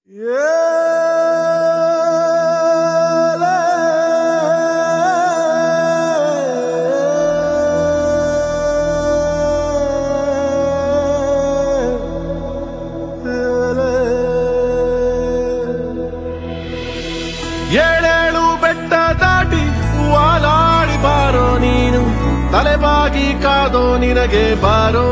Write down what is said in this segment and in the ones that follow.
ಏಳೇಳು ಬೆಟ್ಟ ದಾಟಿ ವಾಲಾಡಿ ಬಾರೋ ನೀನು ತಲೆಬಾಗಿ ಕಾದೋ ನಿನಗೆ ಬಾರೋ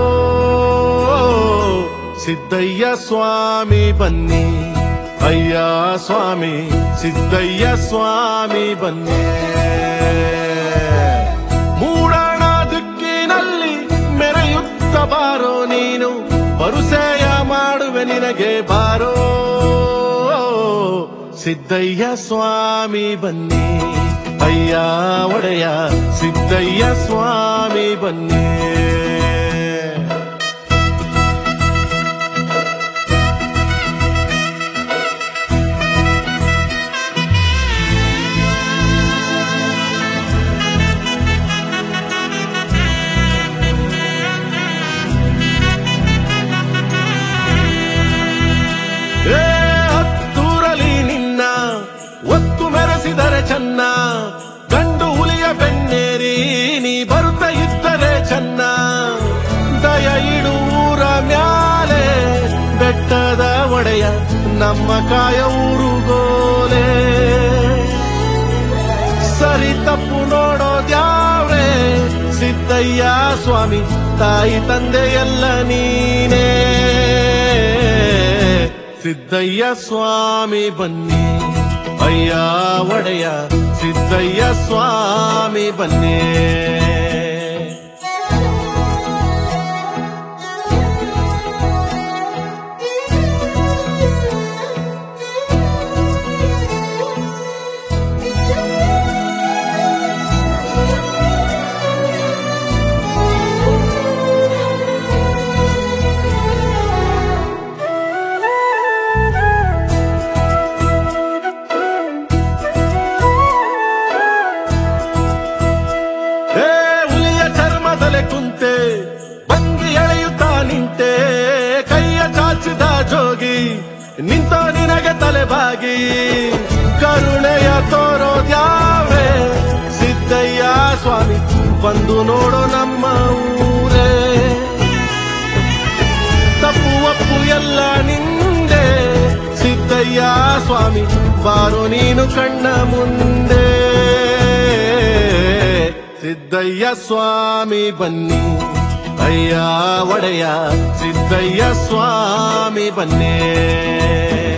ಸಿದ್ದಯ್ಯ ಸ್ವಾಮಿ ಬನ್ನಿ ಅಯ್ಯ ಸ್ವಾಮಿ ಸಿದ್ದಯ್ಯ ಸ್ವಾಮಿ ಬನ್ನಿ ಮೂಡಣ ದಿಕ್ಕಿನಲ್ಲಿ ಮೆರೆಯುತ್ತ ಬಾರೋ ನೀನು ಬರುಸೆಯ ಮಾಡುವೆ ನಿನಗೆ ಬಾರೋ ಸಿದ್ದಯ್ಯ ಸ್ವಾಮಿ ಬನ್ನಿ ಅಯ್ಯ ಒಡೆಯ ಸಿದ್ದಯ್ಯ ಸ್ವಾಮಿ ಬನ್ನಿ ಏ ಹತ್ತೂರಲಿ ನಿನ್ನ ಒತ್ತು ಮೆರೆಸಿದರೆ ಚೆನ್ನ ಗಂಡು ಹುಲಿಯ ಬೆನ್ನೇರಿ ನೀ ಬರುತ್ತ ಇದ್ದರೆ ಚೆನ್ನ ದಯ ಇಡೂರ ಮ್ಯಾಲೆ ಬೆಟ್ಟದ ಒಡೆಯ ನಮ್ಮ ಕಾಯ ಊರುಗೋಲೆ ಸರಿ ತಪ್ಪು ನೋಡೋದ್ಯಾವ್ರೆ ಸಿದ್ದಯ್ಯ ಸ್ವಾಮಿ ತಾಯಿ ತಂದೆ ಎಲ್ಲ ನೀನೇ ಸಿದ್ದಯ್ಯ ಸ್ವಾಮಿ ಬನ್ನಿ ಅಯ್ಯ ಒಡೆಯ ಸಿದ್ದಯ್ಯ ಸ್ವಾಮಿ ಬನ್ನಿ ಏ ಹುಲಿಯ ಚರ್ಮದಲೆ ಕುಂತೆ ಬಂಗಿ ಎಳೆಯುತ್ತಾ ನಿಂತೆ ಕೈಯ ಚಾಚಿದ ಜೋಗಿ ನಿಂತ ನಿನಗೆ ತಲೆಬಾಗಿ ಕರುಣೆಯ ತೋರೋದ್ಯಾವೆ ಸಿದ್ದಯ್ಯ ಸ್ವಾಮಿ ಬಂದು ನೋಡೋ ನಮ್ಮ ಊರೇ ತಪ್ಪು ಒಪ್ಪು ಎಲ್ಲ ನಿಂದೆ ಸಿದ್ದಯ್ಯ ಸ್ವಾಮಿ ಬಾರು ನೀನು ಕಣ್ಣ ಮುಂದೆ ಸಿದ್ದಯ್ಯ ಸ್ವಾಮಿ ಬನ್ನಿ ಅಯ್ಯ ಒಡೆಯ ಸಿದ್ದಯ್ಯ ಸ್ವಾಮಿ ಬನ್ನಿ